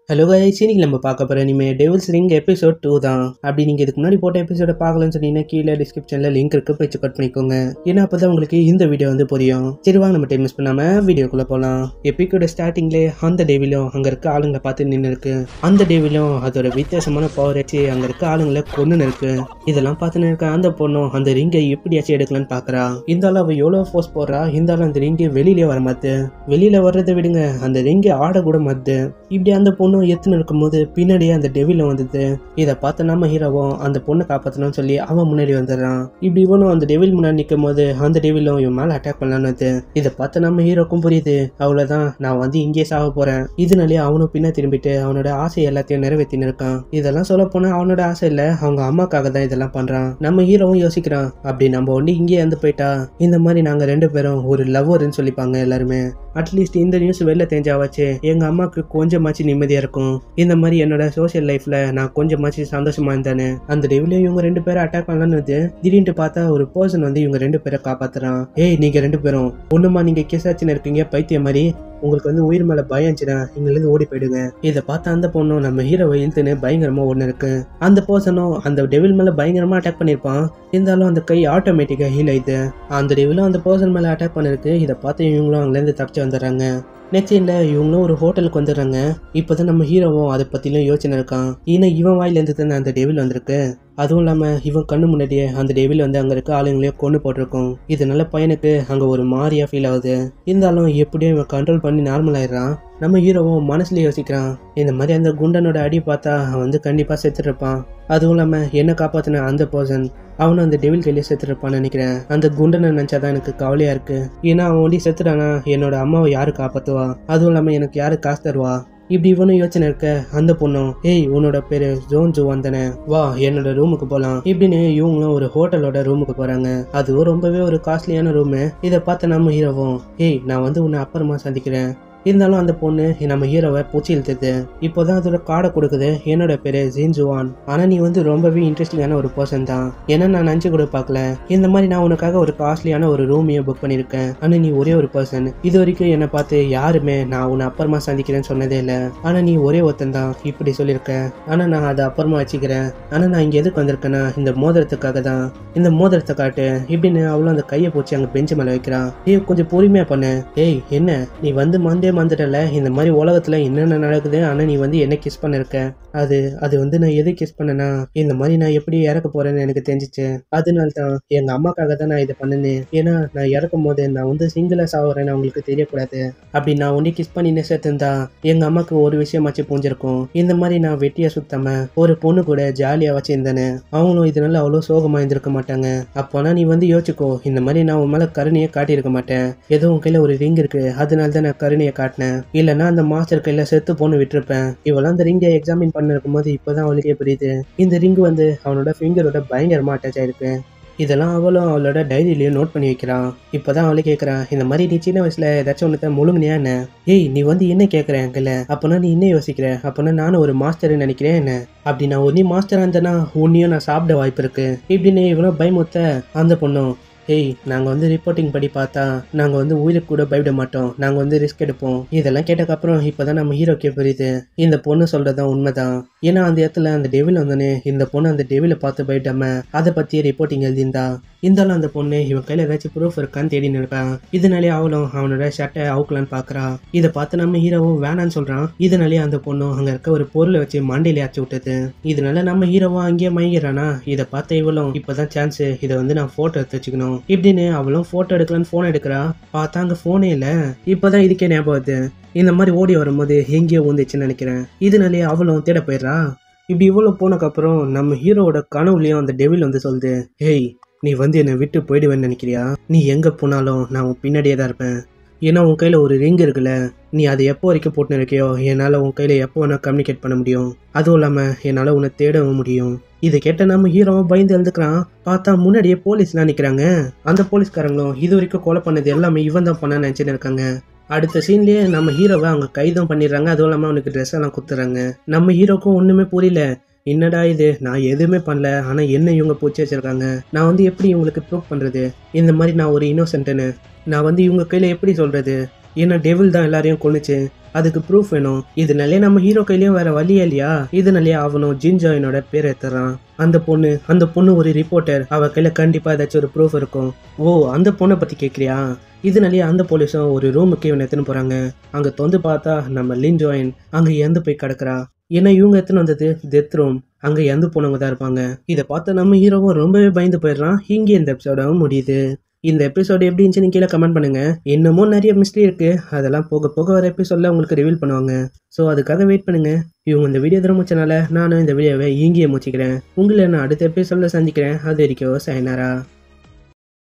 Hello guys இன்னைக்கு நம்ம பார்க்க போகிற இனிமே டெவில்ஸ் ரிங் எபிசோட் டூ தான் அப்படி நீங்கள் இதுக்கு முன்னாடி போட்ட எபிசோட பார்க்கலன்னு சொன்னீங்கன்னா கீழே டிஸ்கிரிப்ஷனில் லிங்க் இருக்கு போய் செக் பண்ணிக்கோங்க ஏன்னா அப்போ தான் உங்களுக்கு இந்த வீடியோ வந்து புரியும் சரி வாங்க நம்ம டைம் மிஸ் பண்ணாமல் வீடியோக்குள்ளே போகலாம் எப்பிக்கோட ஸ்டார்டிங்லேயே அந்த டேவிலும் அங்கே இருக்க ஆளுங்களை பார்த்து நின்று இருக்கு அந்த டேவிலும் அதோட வித்தியாசமான பவர் வச்சு அங்கே இருக்க ஆளுங்களை கொண்டுன்னு இருக்கு இதெல்லாம் பார்த்துன்னு இருக்க அந்த பொண்ணும் அந்த ரிங்கை எப்படியாச்சும் எடுக்கலான்னு பார்க்குறா இந்த ஆள் அவள் எவ்வளோ ஃபோர்ஸ் போடுறா இந்த ஆள் அந்த ரிங்கை வெளியிலே வர மாத்து வெளியில வர்றதை விடுங்க அந்த ரிங்கை ஆட கூட மாத்து இப்படி அந்த பொண்ணும் எத்துன்னு இருக்கும்போது பின்னாடியே அந்த டெவிலும் வந்தது இதை பார்த்த நம்ம ஹீரோவும் அந்த பொண்ணை காப்பாற்றணும்னு சொல்லி அவன் முன்னாடி வந்துடுறான் இப்படி இவனும் அந்த டெவில் முன்னாடி நிற்கும் போது அந்த டெவிலும் இவன் மேலே அட்டாக் பண்ணலான்னு வருது. இதை பார்த்த நம்ம ஹீரோக்கும் புரியுது அவ்வளோதான் நான் வந்து இங்கேயே சாக போறேன் இதனாலே அவனும் பின்ன திரும்பிட்டு அவனோட ஆசை எல்லாத்தையும் நிறைவேற்றின்னு இருக்கான் இதெல்லாம் சொல்ல போனா அவனோட ஆசை இல்லை அவங்க அம்மாக்காக தான் இதெல்லாம் பண்றான் நம்ம ஹீரோவும் யோசிக்கிறான் அப்படி நம்ம ஒண்டி இங்கேயே வந்து போயிட்டா இந்த மாதிரி நாங்க ரெண்டு பேரும் ஒரு லவ்வர்னு சொல்லிப்பாங்க எல்லாருமே அட்லீஸ்ட் இந்த நியூஸ் வெளில தெரிஞ்சாவாச்சு எங்க அம்மாவுக்கு கொஞ்சமாச்சு நிம்மதியா இருக்கும் இந்த மாதிரி என்னோட சோஷியல் லைஃப்ல நான் கொஞ்சமாச்சு சந்தோஷமா இருந்தேன்னு அந்த டெவிலையும் இவங்க ரெண்டு பேரும் அட்டாக் பண்ணலான்னு வந்து திடீர்னு பார்த்தா ஒரு பர்சன் வந்து இவங்க ரெண்டு பேரை காப்பாத்துறான் ஏய் நீங்க ரெண்டு பேரும் ஒண்ணுமா நீங்க கிசாச்சின்னு இருக்கீங்க பைத்தியம் மாதிரி உங்களுக்கு வந்து உயிர் மேல பயம் இருந்துச்சுன்னா இங்கிருந்து ஓடி போயிடுங்க இதை பார்த்த அந்த பொண்ணும் நம்ம ஹீரோவை இழுத்துன்னு பயங்கரமா ஒண்ணு இருக்கு அந்த பர்சனும் அந்த டெவில் மேல பயங்கரமா அட்டாக் பண்ணிருப்பான் இருந்தாலும் அந்த கை ஆட்டோமேட்டிக்கா ஹீல் ஆயிடுது அந்த டெவிலும் அந்த பர்சன் மேல அட்டாக் பண்ணிருக்கு இதை பார்த்து இவங்களும் அங்கேருந்து தப்பிச்சு வந்துடுறாங்க நெக்ஸ்ட் சீனில் இவங்களும் ஒரு ஹோட்டலுக்கு வந்துடுறாங்க இப்போதான் நம்ம ஹீரோவும் அதை பற்றிலாம் யோசனை இருக்கான் ஏன்னா இவன் வாயிலேருந்து தானே அந்த டெவில் வந்திருக்கு அதுவும் இல்லாமல் இவன் கண்ணு முன்னாடியே அந்த டெவில் வந்து அங்கே இருக்க ஆளுங்களையும் கொண்டு போட்டிருக்கோம் இதனால பையனுக்கு அங்கே ஒரு மாதிரியா ஃபீல் ஆகுது இருந்தாலும் எப்படியும் இவன் கண்ட்ரோல் பண்ணி நார்மல் ஆயிடுறான் நம்ம ஹீரோவும் மனசுல யோசிக்கிறான் இந்த மாதிரி அந்த குண்டனோட அடி பார்த்தா அவன் வந்து கண்டிப்பாக செத்துருப்பான் அதுவும் இல்லாமல் என்ன காப்பாற்றின அந்த பர்சன் அவனும் அந்த டெவில் கையிலே செத்துருப்பான்னு நினைக்கிறேன் அந்த குண்டனை நினச்சாதான் எனக்கு கவலையா இருக்கு ஏன்னா அவன் ஒண்டி செத்துட்டானா என்னோட அம்மாவை யாரு காப்பாற்றுவா அதுவும் இல்லாமல் எனக்கு யாரு காசு தருவா இப்படி இவனும் யோசனை இருக்க அந்த பொண்ணும் ஏய் உன்னோட பேரு ஜோன் ஜுவான் தானே வா என்னோட ரூமுக்கு போலாம் இப்படின்னு இவங்களும் ஒரு ஹோட்டலோட ரூமுக்கு போறாங்க அதுவும் ரொம்பவே ஒரு காஸ்ட்லியான ரூமு இதை பார்த்த நம்ம ஹீரோவும் ஏய் நான் வந்து உன்னை அப்புறமா சந்திக்கிறேன் இருந்தாலும் அந்த பொண்ணு நம்ம ஹீரோவை பூச்சி இழுத்துது இப்போதான் அதோட கார்டை கொடுக்குது என்னோட பேரு ஜின்ஜுவான் ஆனா நீ வந்து ரொம்பவே இன்ட்ரெஸ்டிங்கான ஒரு பர்சன் தான் ஏன்னா நான் நினச்சி கூட பார்க்கல இந்த மாதிரி நான் உனக்காக ஒரு காஸ்ட்லியான ஒரு ரூமையும் புக் பண்ணியிருக்கேன் ஆனா நீ ஒரே ஒரு பர்சன் இது வரைக்கும் என்னை பார்த்து யாருமே நான் உன்னை அப்புறமா சந்திக்கிறேன்னு சொன்னதே இல்லை ஆனா நீ ஒரே ஒருத்தன் தான் இப்படி சொல்லியிருக்க ஆனா நான் அதை அப்புறமா வச்சுக்கிறேன் ஆனா நான் இங்க எதுக்கு வந்திருக்கேன்னா இந்த மோதிரத்துக்காக தான் இந்த மோதிரத்தை காட்டு இப்படின்னு அவளும் அந்த கையை போச்சு அங்க பெஞ்சு மேல வைக்கிறான் ஏய் கொஞ்சம் பொறுமையா பண்ணு ஏய் என்ன நீ வந்து மந்தே மந்துட்டல இந்த மாதிரி உலகத்துல என்னென்ன நடக்குது ஆனா நீ வந்து என்ன கிஸ் பண்ணிருக்க அது அது வந்து நான் எது கிஸ் பண்ணேன்னா இந்த மாதிரி நான் எப்படி இறக்க போறேன்னு எனக்கு தெரிஞ்சிச்சு அதனால தான் எங்க அம்மாக்காக தான் நான் இதை பண்ணினேன் ஏன்னா நான் இறக்கும் போது நான் வந்து சிங்கிளா சாவுறேன்னு அவங்களுக்கு தெரியக்கூடாது அப்படி நான் ஒன்றே கிஸ் பண்ணி சேர்த்துருந்தா எங்க அம்மாக்கு ஒரு விஷயமாச்சும் புரிஞ்சிருக்கும் இந்த மாதிரி நான் வெட்டியா சுத்தாம ஒரு பொண்ணு கூட ஜாலியா வச்சிருந்தேனே அவங்களும் இதனால அவ்வளோ சோகமா இருந்திருக்க மாட்டாங்க அப்போனா நீ வந்து யோசிச்சுக்கோ இந்த மாதிரி நான் உன் மேல கருணையை காட்டியிருக்க மாட்டேன் ஏதோ உன் கையில ஒரு ரிங் இருக்கு அதனால தான் நான் கருணையை காட்டினேன் இல்லைன்னா அந்த மாஸ்டர் கையில செத்து போன்னு விட்டுருப்பேன் இவெல்லாம் அந்த ரிங்கை எக்ஸாமின் பண்ண இருக்கும்போது இப்போதான் அவளுக்கே புரியுது இந்த ரிங் வந்து அவனோட ஃபிங்கரோட பயங்கரமா அட்டாச் ஆயிருக்கு இதெல்லாம் அவளும் அவளோட டைரியிலையும் நோட் பண்ணி வைக்கிறான் இப்போதான் அவளே கேட்குறான் இந்த மாதிரி நீ சின்ன வயசுல ஏதாச்சும் ஒன்று முழுங்கினியா என்ன ஏய் நீ வந்து என்ன கேட்குற எங்கல்ல அப்போனா நீ என்ன யோசிக்கிற அப்போனா நானும் ஒரு மாஸ்டர் நினைக்கிறேன் என்ன அப்படி நான் ஒன்னி மாஸ்டராக இருந்தேன்னா உன்னையும் நான் சாப்பிட வாய்ப்பு இருக்கு இப்படின்னு இவ்வளோ பயமுத்த அந்த பொண்ணும் ஏய் நாங்கள் வந்து ரிப்போர்ட்டிங் படி பார்த்தா நாங்கள் வந்து உயிருக்கு கூட பயப்பட மாட்டோம் நாங்கள் வந்து ரிஸ்க் எடுப்போம் இதெல்லாம் கேட்டக்கப்புறம் இப்போ தான் நம்ம ஹீரோக்கே புரியுது இந்த பொண்ணு சொல்கிறது தான் உண்மைதான் ஏன்னா அந்த இடத்துல அந்த டெவில் வந்தோடனே இந்த பொண்ணு அந்த டெவிலை பார்த்து பயப்படாம அதை பற்றியே ரிப்போர்ட்டிங் எழுதியிருந்தா இருந்தாலும் அந்த பொண்ணு இவன் கையில் ஏதாச்சும் ப்ரூஃப் இருக்கான்னு தேடின்னு இருக்கான் இதனாலே அவளும் அவனோட ஷர்ட்டை அவுக்கலான்னு பார்க்குறா இதை பார்த்து நம்ம ஹீரோவும் வேணான்னு சொல்கிறான் இதனாலே அந்த பொண்ணும் அங்கே இருக்க ஒரு பொருளை வச்சு மண்டையில அச்சு விட்டது இதனால நம்ம ஹீரோவும் அங்கேயே மயங்கிறானா இதை பார்த்த இவளும் இப்போதான் சான்ஸ் இதை வந்து நான் ஃபோட்டோ எடுத்து வச்சுக்கணும் இப்படின்னு அவளும் ஃபோட்டோ எடுக்கலான்னு ஃபோன் எடுக்கிறா பார்த்தா அங்கே ஃபோனே இல்லை இப்போதான் இதுக்கே ஞாபகம் வருது இந்த மாதிரி ஓடி வரும்போது எங்கேயோ வந்துச்சுன்னு நினைக்கிறேன் இதனாலே அவளும் தேட போயிடுறா இப்படி இவ்வளோ போனக்கப்புறம் நம்ம ஹீரோவோட கனவுலையும் அந்த டெவில் வந்து சொல்லுது ஹேய் நீ வந்து என்னை விட்டு போயிடுவேன்னு நினைக்கிறியா நீ எங்கே போனாலும் நான் உன் பின்னாடியே தான் இருப்பேன் ஏன்னா உன் கையில் ஒரு ரிங் இருக்குல்ல நீ அதை எப்போ வரைக்கும் போட்டுன்னு இருக்கியோ என்னால் உன் கையில் எப்போ வேணால் கம்யூனிகேட் பண்ண முடியும் அதுவும் இல்லாமல் என்னால் உன்னை தேடவும் முடியும் இதை கேட்ட நம்ம ஹீரோவும் பயந்து எழுதுக்கிறான் பார்த்தா முன்னாடியே போலீஸ்லாம் நிற்கிறாங்க அந்த போலீஸ்காரங்களும் இது வரைக்கும் கொலை பண்ணது எல்லாமே இவன் தான் பண்ண நினச்சின்னு இருக்காங்க அடுத்த சீன்லயே நம்ம ஹீரோவை அவங்க கைதும் பண்ணிடுறாங்க அதுவும் இல்லாமல் அவனுக்கு ட்ரெஸ் எல்லாம் குத்துறாங்க நம்ம ஹீரோக்கும் ஒன்றுமே புரியல என்னடா இது நான் எதுவுமே பண்ணல ஆனால் என்ன இவங்க பூச்சி வச்சிருக்காங்க நான் வந்து எப்படி இவங்களுக்கு ப்ரூவ் பண்ணுறது இந்த மாதிரி நான் ஒரு இன்னோசென்ட்டுன்னு நான் வந்து இவங்க கையில் எப்படி சொல்கிறது ஏன்னா டெவில் தான் எல்லாரையும் கொன்னுச்சு அதுக்கு ப்ரூஃப் வேணும் இதனாலே நம்ம ஹீரோ கையிலயும் வேற வழி இல்லையா இதனாலே அவனும் ஜின்ஜாயினோட பேர் எடுத்துறான் அந்த பொண்ணு அந்த பொண்ணு ஒரு ரிப்போர்ட்டர் அவ கையில கண்டிப்பா ஏதாச்சும் ஒரு ப்ரூஃப் இருக்கும் ஓ அந்த பொண்ணை பத்தி கேக்குறியா இதனாலேயே அந்த போலீஸும் ஒரு ரூமுக்கு இவனை எடுத்துன்னு போறாங்க அங்க தொந்து பார்த்தா நம்ம லின் ஜாயின் அங்க இறந்து போய் கிடக்குறா ஏன்னா இவங்க எடுத்துன்னு வந்தது டெத் ரூம் அங்க இறந்து போனவங்க தான் இருப்பாங்க இதை பார்த்து நம்ம ஹீரோவும் ரொம்பவே பயந்து போயிடுறான் இங்கே இந்த எபிசோடும் முடியுது இந்த எபிசோடு எப்படி இருந்துச்சுன்னு கீழே கமெண்ட் பண்ணுங்க இன்னமும் நிறைய மிஸ்ட்ரி இருக்கு அதெல்லாம் போக போக வர எபிசோட்ல உங்களுக்கு ரிவீல் பண்ணுவாங்க ஸோ அதுக்காக வெயிட் பண்ணுங்க இவங்க இந்த வீடியோ தர முடிச்சனால நானும் இந்த வீடியோவை இங்கேயே முடிச்சுக்கிறேன் உங்களை நான் அடுத்த எபிசோட்ல சந்திக்கிறேன் அது வரைக்கும் சைனாரா